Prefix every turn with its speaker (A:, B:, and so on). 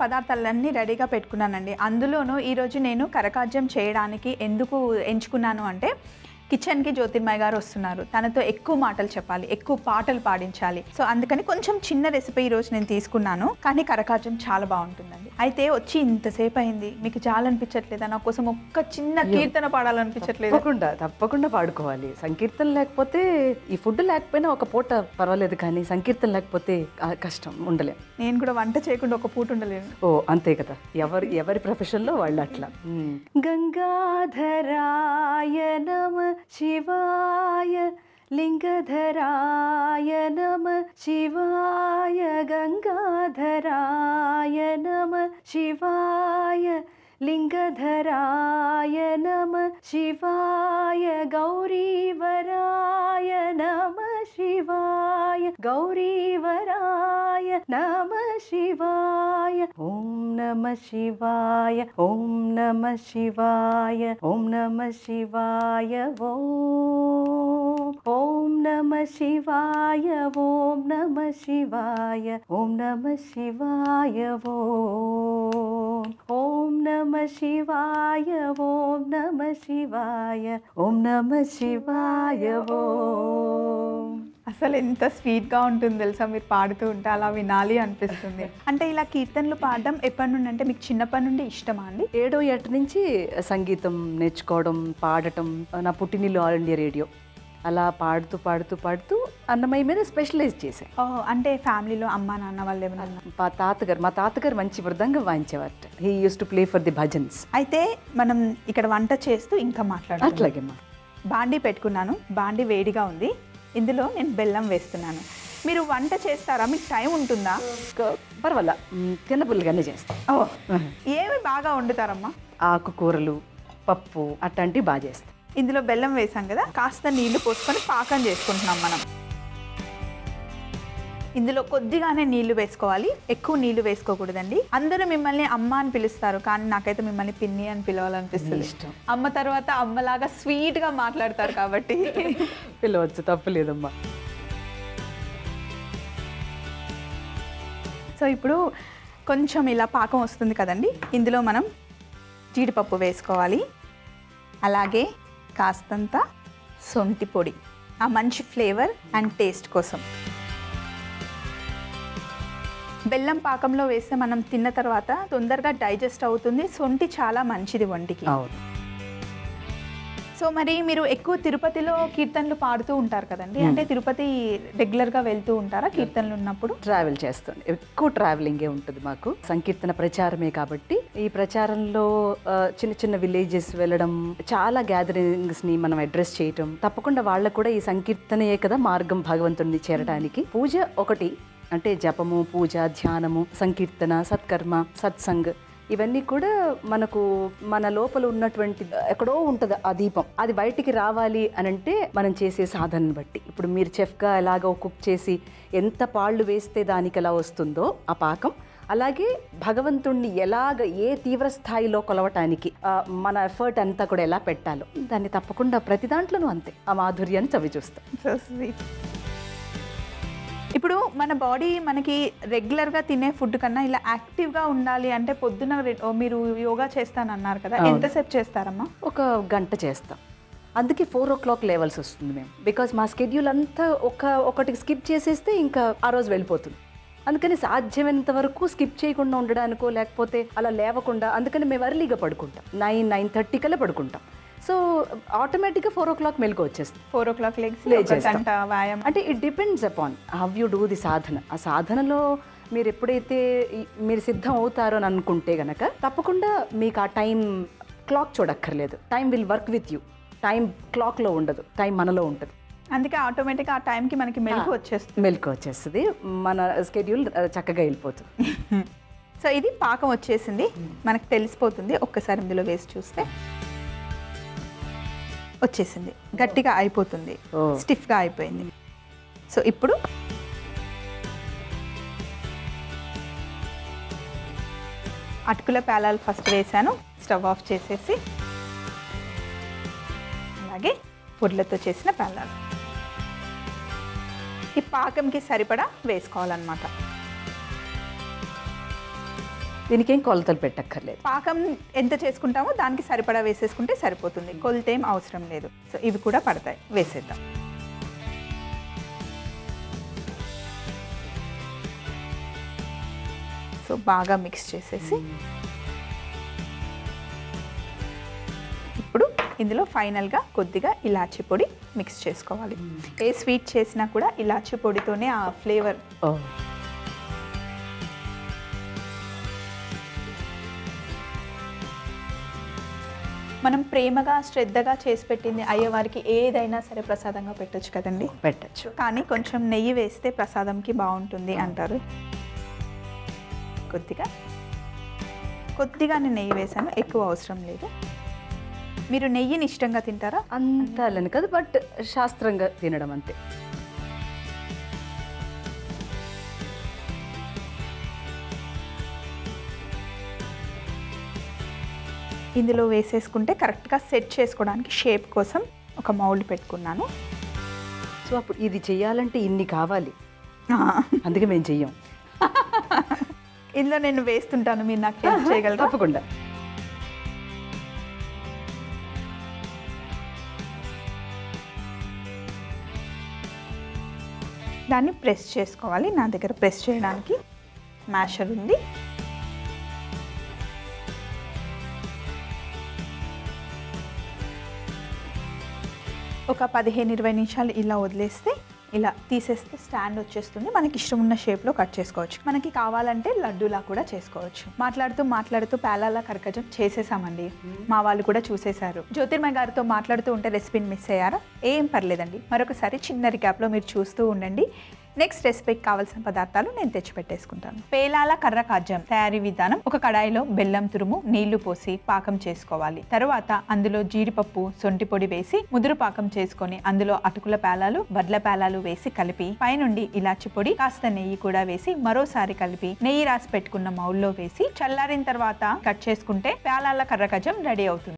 A: పదార్థాలన్నీ రెడీగా పెట్టుకున్నానండి అందులోనూ ఈరోజు నేను కరకాజ్యం చేయడానికి ఎందుకు ఎంచుకున్నాను అంటే కిచెన్కి జ్యోతిర్మయ్య గారు వస్తున్నారు తనతో ఎక్కువ మాటలు చెప్పాలి ఎక్కువ పాటలు పాడించాలి సో అందుకని కొంచెం చిన్న రెసిపీ ఈరోజు నేను తీసుకున్నాను కానీ కరకాజ్యం చాలా బాగుంటుందండి అయితే వచ్చి ఇంతసేపు అయింది మీకు చాలా అనిపించట్లేదా నా కోసం ఒక్క చిన్న కీర్తన పాడాలనిపించట్లేదు
B: తప్పకుండా తప్పకుండా పాడుకోవాలి సంకీర్తన లేకపోతే ఈ ఫుడ్ లేకపోయినా ఒక పూట పర్వాలేదు కానీ సంకీర్తన లేకపోతే ఆ, కష్టం ఉండలేం
A: నేను కూడా వంట చేయకుండా ఒక పూట ఉండలేను
B: ఓ అంతే కదా ఎవరి ఎవరి ప్రొఫెషన్లో వాళ్ళు అట్లా గంగాధరాయ నమ శివాయ లింగధరాయ నమ శివాయ గంగాధరాయ నమ శివాయ లింగధరాయ నమ శివాయ గౌరీవరాయ నమ శివాయ గౌరీవరాయ నమ శివాయ ఓం నమ శివాయ ఓం నమ శివాయ ఓం నమ శివాయ ఓం ఓం నమ శివాయ ఓం నమ శివాయ ఓం నమ శివాయ ఓం ఓం నమ శివాయ ఓం నమ శివాయ ఓం నమ శివాయ ఓం
A: అసలు ఎంత స్వీట్గా ఉంటుంది తెలుసా మీరు పాడుతూ ఉంటే అలా వినాలి అనిపిస్తుంది అంటే ఇలా కీర్తనలు పాడడం ఎప్పటి నుండి అంటే మీకు చిన్నప్పటి నుండి ఇష్టమా అండి
B: ఏడో ఏట నుంచి సంగీతం నేర్చుకోవడం పాడటం నా పుట్టినిల్లు ఆల్ ఇండియా రేడియో అలా పాడుతూ పాడుతూ పాడుతూ అన్నమయ్య మీద స్పెషలైజ్ చేశాను
A: ఓ, అంటే ఫ్యామిలీలో అమ్మ నాన్న వాళ్ళు ఏమన్నా
B: మా తాతగారు మా తాతగారు మంచి మృదంగం వాయించేవారట he use to play for the bhajans
A: అయితే మనం ఇక్కడ వంట చేస్తూ ఇంకా మాట్లాడాలి
B: అట్లాగే మా
A: బాండీ పెట్టుకున్నాను బాండీ వేడిగా ఉంది ఇందులో నేను బెల్లం వేస్తున్నాను మీరు వంట చేస్తారా మీకు టైం ఉంటుందా
B: పర్వాలా మ్, తినబుల్లిగానే చేస్తాం
A: ఓ ఏమి బాగా వండుతారమ్మా
B: ఆకుకూరలు పప్పు అట్లాంటివి బాగా చేస్తాం
A: ఇందులో బెల్లం వేసాం కదా కాస్త నీళ్లు పోసుకొని పాకం చేసుకుంటున్నాం మనం ఇందులో కొద్దిగానే నీళ్లు వేసుకోవాలి ఎక్కువ నీళ్లు వేసుకోకూడదండి అందరూ మిమ్మల్ని అమ్మ అని పిలుస్తారు కానీ నాకైతే మిమ్మల్ని పిన్ని అని పిలవాలనిపిస్తుంది
B: ఇష్టం.
A: అమ్మ తర్వాత అమ్మలాగా స్వీట్ గా మాట్లాడతారు కాబట్టి
B: పిలవచ్చు తప్పలేదమ్మా
A: సో ఇప్పుడు కొంచెం ఇలా పాకం వస్తుంది కదండి ఇందులో మనం జీడిపప్పు వేసుకోవాలి అలాగే కాస్తంత సొంటి పొడి ఆ మంచి ఫ్లేవర్ అండ్ టేస్ట్ కోసం బెల్లం పాకంలో వేస్తే మనం తిన్న తర్వాత తొందరగా డైజెస్ట్ అవుతుంది సొంటి చాలా మంచిది ఒంటికి
B: అవును
A: సో మరి మీరు ఎక్కువ తిరుపతిలో కీర్తనలు పాడుతూ ఉంటారు కదండి అంటే తిరుపతి రెగ్యులర్ గా వెళ్తూ ఉంటారా కీర్తనలు ఉన్నప్పుడు
B: ట్రావెల్ చేస్తాను ఎక్కువ ట్రావెలింగే ఉంటుంది మాకు సంకీర్తన ప్రచారమే కాబట్టి ఈ ప్రచారంలో ఆ, చిన్న చిన్న విలేజెస్ వెళ్ళడం చాలా గ్యాదరింగ్స్ ని మనం అడ్రస్ చేయటం తప్పకుండా వాళ్ళకు కూడా ఈ సంకీర్తనయే కదా మార్గం భగవంతుడిని చేరడానికి పూజ ఒకటి అంటే జపము పూజ ధ్యానము సంకీర్తన సత్కర్మ సత్సంగ్ ఇవన్నీ కూడా మనకు మన లోపల ఉన్నటువంటి ఎక్కడో ఉంటుంది ఆ దీపం అది బయటికి రావాలి అని అంటే మనం చేసే సాధనని బట్టి ఇప్పుడు మీరు చెఫ్గా ఎలాగో కుక్ చేసి ఎంత పాళ్ళు వేస్తే దానికి ఎలా వస్తుందో ఆ పాకం అలాగే భగవంతుణ్ణి ఎలాగ ఏ తీవ్ర స్థాయిలో కొలవటానికి ఆ, మన ఎఫర్ట్ అంతా కూడా ఎలా పెట్టాలో దాన్ని తప్పకుండా ప్రతి దాంట్లోనూ అంతే ఆ మాధుర్యాన్ని చవి చూస్తాం
A: సో స్వీట్ ఇప్పుడు మన బాడీ మనకి రెగ్యులర్గా తినే ఫుడ్ కన్నా ఇలా యాక్టివ్గా ఉండాలి అంటే పొద్దున రె- ఓ మీరు యోగా చేస్తానన్నారు కదా
B: అవును.
A: ఎంతసేపు చేస్తారమ్మా
B: ఒక గంట చేస్తాం అందుకే ఫోర్ ఓ క్లాక్ లేవల్సి వస్తుంది మేము బికాజ్ మా స్కెడ్యూల్ అంతా ఒక ఒకటికి స్కిప్ చేసేస్తే ఇంకా ఆ రోజు వెళ్ళిపోతుంది అందుకని సాధ్యమైనంత వరకు స్కిప్ చేయకుండా ఉండడానికో లేకపోతే అలా లేవకుండా అందుకని మేము ఎర్లీగా పడుకుంటాం నైన్ నైన్ థర్టీ కల్లా పడుకుంటాం సో ఆటోమేటిక్గా ఫోర్ ఓ క్లాక్ మెలకు వచ్చేస్తుంది
A: ఫోర్ ఓ క్లాక్ లెగ్స్
B: లేచేస్తాం.
A: గంట వ్యాయామం
B: అంటే it depends upon how you do the sadhana ఆ సాధనలో మీరు ఎప్పుడైతే ఈ- మీరు సిద్ధం అవుతారో అని అనుకుంటే గనక తప్పకుండా మీకు ఆ టైం క్లాక్ చూడక్కర్లేదు time will work with you time క్లాక్లో ఉండదు టైం మనలో ఉంటుంది
A: అందుకే ఆటోమేటిక్గా ఆ టైంకి మనకి మెలకు వచ్చేస్తుంది
B: మెలకు వచ్చేస్తుంది మన స్కెడ్యూల్ చక్కగా వెళ్ళిపోతుంది
A: సో ఇది పాకం వచ్చేసింది మనకు తెలిసిపోతుంది ఒక్కసారి ఇందులో వేసి చూస్తే వచ్చేసింది గట్టిగా అయిపోతుంది
B: ఓ.
A: స్టిఫ్గా అయిపోయింది సో ఇప్పుడు అటుకుల పేలాలు ఫస్ట్ వేసాను స్టవ్ ఆఫ్ చేసేసి అలాగే పొడ్లతో చేసిన పేలాలు ఈ పాకంకి సరిపడా వేసుకోవాలన్నమాట
B: దీనికి ఏం కొలతలు పెట్టక్కర్లేదు
A: పాకం ఎంత చేసుకుంటామో దానికి సరిపడా వేసేసుకుంటే సరిపోతుంది కొలత ఏం అవసరం లేదు సో ఇవి కూడా పడతాయి వేసేద్దాం సో బాగా మిక్స్ చేసేసి ఇప్పుడు ఇందులో ఫైనల్గా కొద్దిగా ఇలాచీ పొడి మిక్స్ చేసుకోవాలి ఏ స్వీట్ చేసినా కూడా ఇలాచీ పొడితోనే ఆ ఫ్లేవర్
B: ఓ
A: మనం ప్రేమగా శ్రద్ధగా చేసి పెట్టింది అయ్యేవారికి ఏదైనా సరే ప్రసాదంగా పెట్టొచ్చు కదండి
B: పెట్టచ్చు
A: కానీ కొంచెం నెయ్యి వేస్తే ప్రసాదంకి బాగుంటుంది అంటారు కొద్దిగా కొద్దిగా నేను నెయ్యి వేసాను ఎక్కువ అవసరం లేదు మీరు నెయ్యిని ఇష్టంగా తింటారా
B: అంత అలని కాదు బట్ శాస్త్రంగా తినడం అంతే
A: ఇందులో వేసేసుకుంటే కరెక్ట్గా సెట్ చేసుకోవడానికి షేప్ కోసం ఒక మౌల్డ్ పెట్టుకున్నాను
B: సో అప్పుడు ఇది చేయాలంటే ఇన్ని కావాలి
A: ఆ,
B: అందుకే మేము చెయ్యం
A: ఇందులో నేను వేస్తుంటాను మీరు నాకు హెల్ప్ చేయగలరా
B: తప్పకుండా
A: దాన్ని ప్రెస్ చేసుకోవాలి నా దగ్గర ప్రెస్ చేయడానికి మ్యాషర్ ఉంది ఒక పదిహేను ఇరవై నిమిషాలు ఇలా వదిలేస్తే ఇలా తీసేస్తే స్టాండ్ వచ్చేస్తుంది మనకి ఇష్టం ఉన్న షేప్లో కట్ చేసుకోవచ్చు మనకి కావాలంటే లడ్డూలా కూడా చేసుకోవచ్చు మాట్లాడుతూ మాట్లాడుతూ పేలాల కరకజం చేసేసామండి మా వాళ్ళు కూడా చూసేశారు జ్యోతిర్మయ్ గారితో మాట్లాడుతూ ఉంటే రెసిపీని మిస్ అయ్యారా ఏం పర్లేదండి మరొకసారి చిన్న రికాప్లో మీరు చూస్తూ ఉండండి నెక్స్ట్ రెసిపీకి కావాల్సిన పదార్థాలు నేను తెచ్చి పెట్టేసుకుంటాను పేలాల కర్ర కాజ్యం తయారీ విధానం ఒక కడాయిలో బెల్లం తురుము నీళ్లు పోసి పాకం చేసుకోవాలి తరువాత అందులో జీడిపప్పు సొంటి పొడి వేసి ముదురు పాకం చేసుకొని అందులో అటుకుల పేలాలు వడ్ల పేలాలు వేసి కలిపి పైనుండి ఇలాచి పొడి కాస్త నెయ్యి కూడా వేసి మరోసారి కలిపి నెయ్యి రాసి పెట్టుకున్న మౌల్లో వేసి చల్లారిన తర్వాత కట్ చేసుకుంటే పేలాల కర్ర కజం రెడీ అవుతుంది